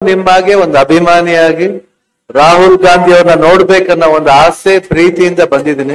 ನಿಮ್ಮಾಗೆ ಒಂದು ಅಭಿಮಾನಿಯಾಗಿ ರಾಹುಲ್ ಗಾಂಧಿ ಅವ್ರನ್ನ ನೋಡ್ಬೇಕನ್ನೋ ಒಂದು ಆಸೆ ಪ್ರೀತಿಯಿಂದ ಬಂದಿದ್ದೀನಿ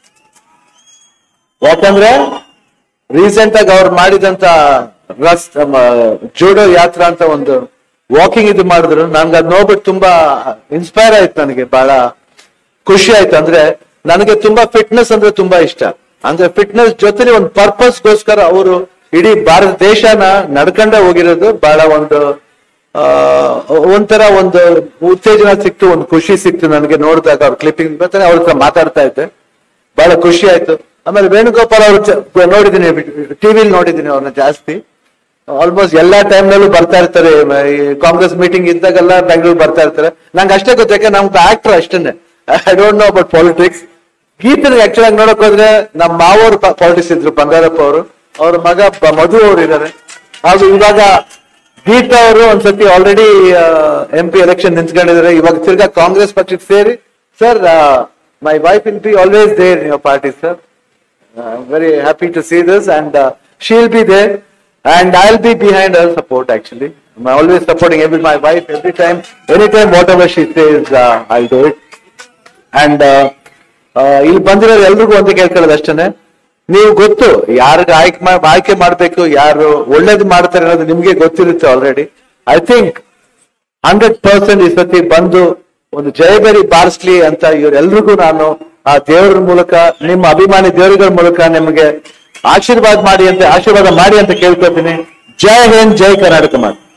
ಯಾಕಂದ್ರೆ ರೀಸೆಂಟ್ ಆಗಿ ಅವ್ರು ಮಾಡಿದಂತ ರಸ್ ನಮ್ಮ ಜೂಡೋ ಯಾತ್ರಾ ಅಂತ ಒಂದು ವಾಕಿಂಗ್ ಇದು ಮಾಡಿದ್ರು ನನ್ಗೆ ಅದ್ ನೋಡ್ಬಿಟ್ಟು ತುಂಬಾ ಇನ್ಸ್ಪೈರ್ ಆಯ್ತು ನನಗೆ ಬಹಳ ಖುಷಿ ಆಯ್ತು ಅಂದ್ರೆ ನನಗೆ ತುಂಬಾ ಫಿಟ್ನೆಸ್ ಅಂದ್ರೆ ತುಂಬಾ ಇಷ್ಟ ಅಂದ್ರೆ ಫಿಟ್ನೆಸ್ ಜೊತೆಲಿ ಒಂದು ಪರ್ಪಸ್ ಗೋಸ್ಕರ ಅವರು ಇಡೀ ಭಾರತ ದೇಶನ ನಡ್ಕೊಂಡೇ ಹೋಗಿರೋದು ಬಹಳ ಒಂದು ಆ, ಒಂಥರ ಒಂದು ಉತ್ತೇಜನ ಸಿಕ್ತು ಒಂದು ಖುಷಿ ಸಿಕ್ತು ನನಗೆ ನೋಡಿದಾಗ ಅವ್ರ ಕ್ಲಿಪ್ಪಿಂಗ್ ಬರ್ತಾನೆ ಅವ್ರ ಹತ್ರ ಮಾತಾಡ್ತಾ ಇದ್ದೆ ಬಹಳ ಖುಷಿ ಆಯ್ತು ಆಮೇಲೆ ವೇಣುಗೋಪಾಲ್ ಅವರು ನೋಡಿದ್ದೀನಿ ಟಿವಿಲಿ ನೋಡಿದ್ದೀನಿ ಅವ್ರನ್ನ ಜಾಸ್ತಿ ಆಲ್ಮೋಸ್ಟ್ ಎಲ್ಲಾ ಟೈಮ್ ನಲ್ಲೂ ಬರ್ತಾ ಇರ್ತಾರೆ ಈ ಕಾಂಗ್ರೆಸ್ ಮೀಟಿಂಗ್ ಇದ್ದಾಗೆಲ್ಲ ಬೆಂಗಳೂರು ಬರ್ತಾ ಇರ್ತಾರೆ ನಂಗೆ ಅಷ್ಟೇ ಗೊತ್ತು ಯಾಕೆ ನಮ್ದು ಆಕ್ಟರ್ ಅಷ್ಟೇನೆ I don't know about politics ಗೀತನ ಆಕ್ಚುಲ್ ಆಗಿ ನೋಡಕ್ ಹೋದ್ರೆ ನಮ್ಮ ಮಾವೋರು ಪಾಲಿಟಿಕ್ಸ್ ಇದ್ರು ಬಂಗಾರಪ್ಪ ಅವರು ಅವ್ರ ಮಗ ಬ- ಮಧು ಅವರು ಇದ್ದಾರೆ ಹಾಗೂ ಇವಾಗ ಗೀತಾ ಅವರು ಒಂದ್ಸತಿ ಆಲ್ರೆಡಿ ಎಂ ಪಿ ಎಲೆಕ್ಷನ್ ನಿಂತ್ಕೊಂಡಿದ್ದಾರೆ ಇವಾಗ ತಿರ್ಗಾ ಕಾಂಗ್ರೆಸ್ ಪಕ್ಷಕ್ಕೆ ಸೇರಿ sir my wife will be always there in your party sir I'm very happy to see this, and uh, she'll be there, and I'll be behind her support. Actually, I'm always supporting every my wife every time, anytime, whatever she says, uh, I'll do it. And uh, uh, ಇಲ್ಲಿ ಬಂದಿರೋರು ಎಲ್ರಿಗೂ ಒಂದು ಕೇಳ್ಕೊಳ್ಳೋದು ಅಷ್ಟೇನೆ ನೀವು ಗೊತ್ತು ಯಾರಿಗೆ ಆಯ್ಕೆ ಮಾ- ಆಯ್ಕೆ ಮಾಡ್ಬೇಕು ಯಾರು ಒಳ್ಳೇದು ಮಾಡ್ತಾರೆ ಅನ್ನೋದು ನಿಮ್ಗೆ ಗೊತ್ತಿರುತ್ತೆ already I think hundred percent ಈ ಸತಿ ಬಂದು ಒಂದು ಜಯಬೇರಿ ಬಾರಿಸ್ಲಿ ಅಂತ ಇವರೆಲ್ರಿಗೂ ನಾನು ಆ ದೇವರ ಮೂಲಕ ನಿಮ್ಮ ಅಭಿಮಾನಿ ದೇವರುಗಳ ಮೂಲಕ ನಿಮಗೆ ಆಶೀರ್ವಾದ ಮಾಡಿ ಅಂತ ಆಶೀರ್ವಾದ ಮಾಡಿ ಅಂತ ಕೇಳ್ಕೊತೀನಿ ಜೈ ಹಿಂದ್ ಜೈ ಕರ್ನಾಟಕ ಮಾತು